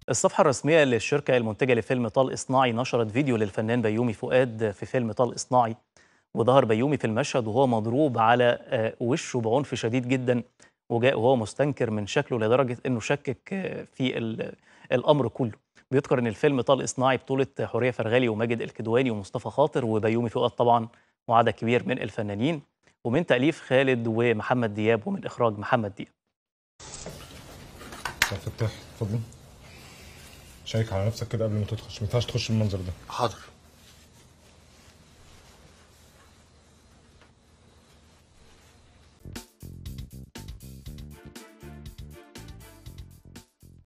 الصفحة الرسمية للشركة المنتجة لفيلم طلق صناعي نشرت فيديو للفنان بيومي فؤاد في فيلم طلق صناعي وظهر بيومي في المشهد وهو مضروب على آه، وشه بعنف شديد جدا وجاء وهو مستنكر من شكله لدرجة انه شكك آه، في ال- الامر كله بيذكر ان الفيلم طلق صناعي بطولة حورية فرغالي وماجد الكدواني ومصطفى خاطر وبيومي فؤاد طبعا وعدد كبير من الفنانين ومن تأليف خالد ومحمد دياب ومن إخراج محمد دياب يا فتاح اتفضل شيك على نفسك كده قبل ما تدخل ما ينفعش تخش المنظر ده حاضر